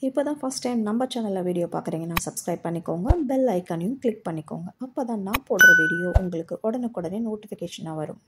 இப்போ தான் first time நம்ம சேனலில் வீடியோ பார்க்குறீங்கன்னா சப்ஸ்கிரைப் பண்ணிக்கோங்க பெல் ஐக்கானையும் கிளிக் பண்ணிக்கோங்க அப்போ தான் நான் போடுற வீடியோ உங்களுக்கு உடனுக்குடனே நோட்டிஃபிகேஷனாக வரும்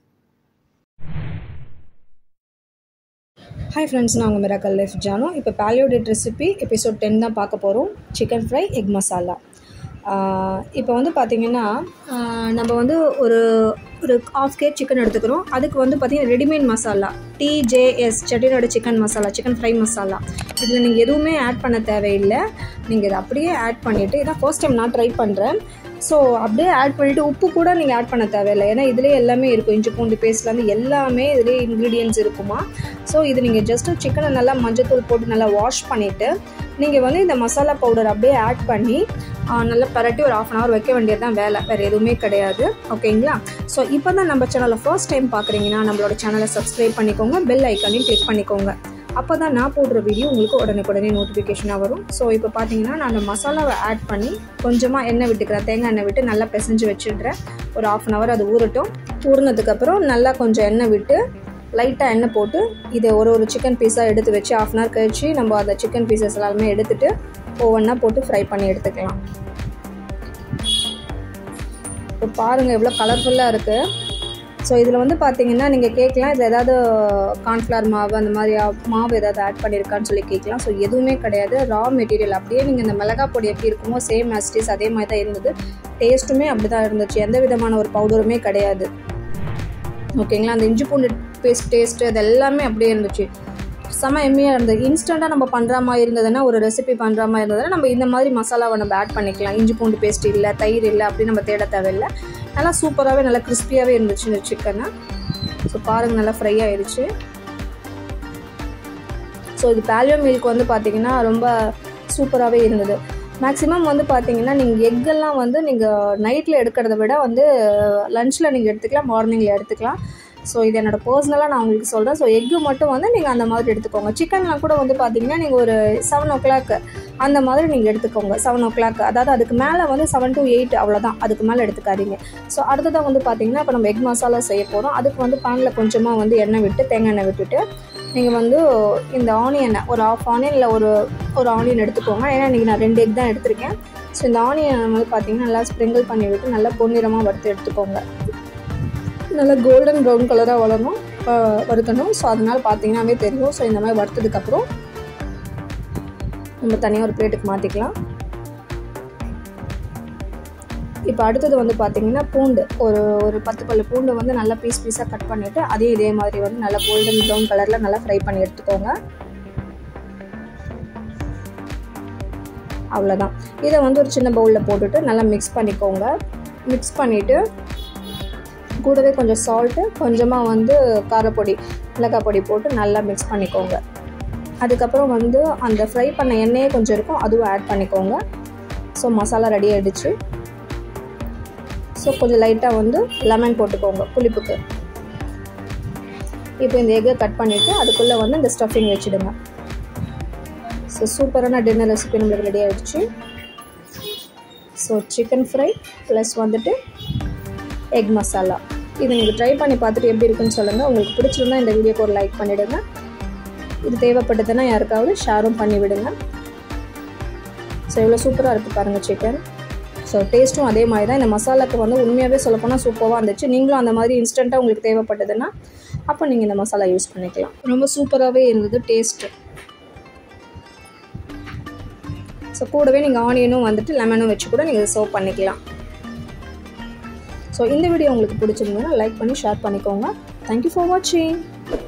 ஹாய் ஃப்ரெண்ட்ஸ் நான் உங்கள் மிராக்கல் லைஃப் ஜானோ இப்போ பேலியோடேட் ரெசிபி எபிசோட் டென் தான் பார்க்க போகிறோம் சிக்கன் ஃப்ரை எக் மசாலா இப்போ வந்து பார்த்திங்கன்னா ஆஹ் நம்ம வந்து ஒரு ஒரு ஆஃப் கேஜ் சிக்கன் எடுத்துக்கிறோம் அதுக்கு வந்து பார்த்திங்கன்னா readymade masala TJS Chettinad chicken masala chicken fry masala இதில் நீங்கள் எதுவுமே ஆட் பண்ண தேவையில்லை நீங்கள் இதை அப்படியே ஆட் பண்ணிவிட்டு இதான் ஃபர்ஸ்ட் டைம் நான் ட்ரை பண்ணுறேன் ஸோ அப்படியே ஆட் பண்ணிவிட்டு உப்பு கூட நீங்கள் ஆட் பண்ண தேவையில்லை ஏன்னா இதுலேயே எல்லாமே இருக்கும் இஞ்சி பூண்டு பேஸ்ட்லேருந்து எல்லாமே இதுலேயே இன்க்ரீடியன்ஸ் இருக்குமா ஸோ இது நீங்கள் ஜஸ்ட்டு சிக்கனை நல்லா மஞ்சத்தூள் போட்டு நல்லா வாஷ் பண்ணிவிட்டு நீங்கள் வந்து இந்த மசாலா பவுடர் அப்படியே ஆட் பண்ணி ஆ, நல்லா பரட்டி ஒரு ஆஃப் அன் ஹவர் வைக்க வேண்டியது தான் வேலை வேறு எதுவுமே கிடையாது ஓகேங்களா ஸோ இப்போ தான் நம்ம சேனலில் ஃபர்ஸ்ட் டைம் பார்க்குறீங்கன்னா நம்மளோட சேனலை சப்ஸ்கிரைப் பண்ணிக்கோங்க பெல் ஐக்கானையும் கிளிக் பண்ணிக்கோங்க அப்போ தான் நான் போடுற வீடியோ உங்களுக்கு உடனுக்குடனே நோட்டிஃபிகேஷனாக வரும் ஸோ இப்போ பார்த்தீங்கன்னா நான் அந்த மசாலாவை ஆட் பண்ணி கொஞ்சமாக எண்ணெய் விட்டுக்கிறேன் தேங்காய் எண்ணெய் விட்டு நல்லா பிசைஞ்சு வச்சிடுறேன் ஒரு ஆஃப் அன் ஹவர் அது ஊறட்டும் ஊறினதுக்கப்புறம் நல்லா கொஞ்சம் எண்ணெய் விட்டு லைட்டாக எண்ணெய் போட்டு இதை ஒரு ஒரு சிக்கன் பீஸாக எடுத்து வச்சு ஆஃப் அன் ஹவர் கழிச்சு நம்ம அந்த சிக்கன் பீசஸ் எல்லாமே எடுத்துட்டு ஒவ்வொன்றா போட்டு ஃப்ரை பண்ணி எடுத்துக்கலாம் இப்போ பாருங்கள் எவ்வளோ கலர்ஃபுல்லாக இருக்குது ஸோ இதில் வந்து பார்த்தீங்கன்னா நீங்கள் கேட்கலாம் இதில் ஏதாவது கார்ன்ஃப்ளவர் மாவு அந்த மாதிரி மாவு ஏதாவது ஆட் பண்ணியிருக்கான்னு சொல்லி கேட்கலாம் ஸோ எதுவுமே கிடையாது ரா மெட்டீரியல் அப்படியே நீங்கள் இந்த மிளகாய் பொடி எப்படி இருக்குமோ சேம் ஆஸ்டிஸ் அதே மாதிரி தான் இருந்தது டேஸ்ட்டுமே அப்படி தான் இருந்துச்சு எந்த விதமான ஒரு பவுடருமே கிடையாது ஓகேங்களா அந்த இஞ்சி பூண்டு பேஸ்ட் டேஸ்ட்டு அது எல்லாமே அப்படியே இருந்துச்சு செம எம்மியாக இருந்தது இன்ஸ்டண்ட்டாக நம்ம பண்ணுற மாதிரி இருந்ததுன்னா ஒரு ரெசிபி பண்ணுற மாதிரி இருந்ததுன்னா நம்ம இந்த மாதிரி மசாலாவை நம்ம ஆட் பண்ணிக்கலாம் இஞ்சி பூண்டு பேஸ்ட் இல்லை தயிர் இல்லை அப்படின்னு நம்ம தேட தேவையில்லை நல்லா சூப்பராகவே நல்லா கிறிஸ்பியாகவே இருந்துச்சு இந்த சிக்கனை ஸோ பாருங்கள் நல்லா ஃப்ரை ஆயிடுச்சு ஸோ இது பேலியோ மில்க் வந்து பார்த்தீங்கன்னா ரொம்ப சூப்பராகவே இருந்தது மேக்ஸிமம் வந்து பார்த்தீங்கன்னா நீங்கள் எக்கெல்லாம் வந்து நீங்கள் நைட்டில் எடுக்கிறத விட வந்து லஞ்சில் நீங்கள் எடுத்துக்கலாம் மார்னிங்கில் எடுத்துக்கலாம் ஸோ இது என்னோட பர்சனலாக நான் உங்களுக்கு சொல்கிறேன் ஸோ எக்கு மட்டும் வந்து நீங்கள் அந்த மாதிரி எடுத்துக்கோங்க சிக்கன்லாம் கூட வந்து பார்த்தீங்கன்னா நீங்கள் ஒரு செவன் ஓ கிளாக் அந்த மாதிரி நீங்கள் எடுத்துக்கோங்க செவன் ஓ கிளாக் அதாவது அதுக்கு மேலே வந்து செவன் டு எயிட் அவ்வளோதான் அதுக்கு மேலே எடுத்துக்காதீங்க ஸோ அடுத்ததாக வந்து பார்த்தீங்கன்னா இப்போ நம்ம எக் மசாலா செய்ய போகிறோம் அதுக்கு வந்து பேனில் கொஞ்சமாக வந்து எண்ணெய் விட்டு தேங்காய் எண்ணெய் விட்டுட்டு நீங்கள் வந்து இந்த ஆனியனை ஒரு ஆஃப் ஆனியன் இல்லை ஒரு ஒரு ஆனியன் எடுத்துக்கோங்க ஏன்னா இன்றைக்கி நான் ரெண்டு எக் தான் எடுத்திருக்கேன் ஸோ இந்த ஆனியன் வந்து பார்த்தீங்கன்னா நல்லா ஸ்ப்ரிங்கிள் பண்ணி விட்டு நல்லா பொன்னிறமாக வறுத்து எடுத்துக்கோங்க நல்லா கோல்டன் ப்ரௌன் கலராக வளரணும் அஹ் வறுக்கணும் ஸோ அதனால் பார்த்தீங்கன்னாவே தெரியும் ஸோ இந்த மாதிரி வறுத்ததுக்கப்புறம் நம்ம தனியாக ஒரு பிளேட்டுக்கு மாற்றிக்கலாம் இப்போ அடுத்தது வந்து பார்த்தீங்கன்னா பூண்டு ஒரு ஒரு பத்து பல்லு பூண்டு வந்து நல்லா பீஸ் பீஸாக கட் பண்ணிவிட்டு அதே இதே மாதிரி வந்து நல்லா கோல்டன் ப்ரௌன் கலரில் நல்லா ஃப்ரை பண்ணி எடுத்துக்கோங்க அவ்வளோதான் இதை வந்து ஒரு சின்ன பவுலில் போட்டுட்டு நல்லா மிக்ஸ் பண்ணிக்கோங்க மிக்ஸ் பண்ணிவிட்டு கூடவே கொஞ்சம் சால்ட்டு கொஞ்சமாக வந்து காரப்பொடி மிளகாய் பொடி போட்டு நல்லா மிக்ஸ் பண்ணிக்கோங்க அதுக்கப்புறம் வந்து அந்த ஃப்ரை பண்ண எண்ணெயே கொஞ்சம் இருக்கும் அதுவும் ஆட் பண்ணிக்கோங்க ஸோ மசாலா ரெடி ஆகிடுச்சு ஸோ கொஞ்சம் லைட்டாக வந்து லெமன் போட்டுக்கோங்க புளிப்புக்கு இப்போ இந்த எக்கை கட் பண்ணிவிட்டு அதுக்குள்ளே வந்து இந்த ஸ்டஃபிங் வச்சுடுங்க ஸோ சூப்பரான டின்னர் ரெசிபி நம்மளுக்கு ரெடி ஆகிடுச்சு ஸோ சிக்கன் ஃப்ரை ப்ளஸ் வந்துட்டு எக் மசாலா இது நீங்கள் ட்ரை பண்ணி பார்த்துட்டு எப்படி இருக்குன்னு சொல்லுங்கள் உங்களுக்கு பிடிச்சிருந்தா இந்த வீடியோக்கு ஒரு லைக் பண்ணிவிடுங்க இது தேவைப்பட்டதுன்னா யாருக்காவது ஷேரும் பண்ணி விடுங்க ஸோ இவ்வளோ சூப்பராக இருக்குது பாருங்கள் சிக்கன் ஸோ டேஸ்ட்டும் அதே மாதிரி தான் இந்த மசாலாக்கு வந்து உண்மையாகவே சொல்லப்போனால் சூப்பராக இருந்துச்சு நீங்களும் அந்த மாதிரி இன்ஸ்டண்ட்டாக உங்களுக்கு தேவைப்பட்டதுன்னா அப்போ நீங்கள் இந்த மசாலா யூஸ் பண்ணிக்கலாம் ரொம்ப சூப்பராகவே இருந்தது டேஸ்ட்டு ஸோ கூடவே நீங்கள் ஆனியனும் வந்துட்டு லெமனும் வச்சு கூட நீங்கள் சர்வ் பண்ணிக்கலாம் ஸோ இந்த வீடியோ உங்களுக்கு பிடிச்சிருந்ததுன்னா லைக் பண்ணி ஷேர் பண்ணிக்கோங்க தேங்க்யூ ஃபார் வாட்சிங்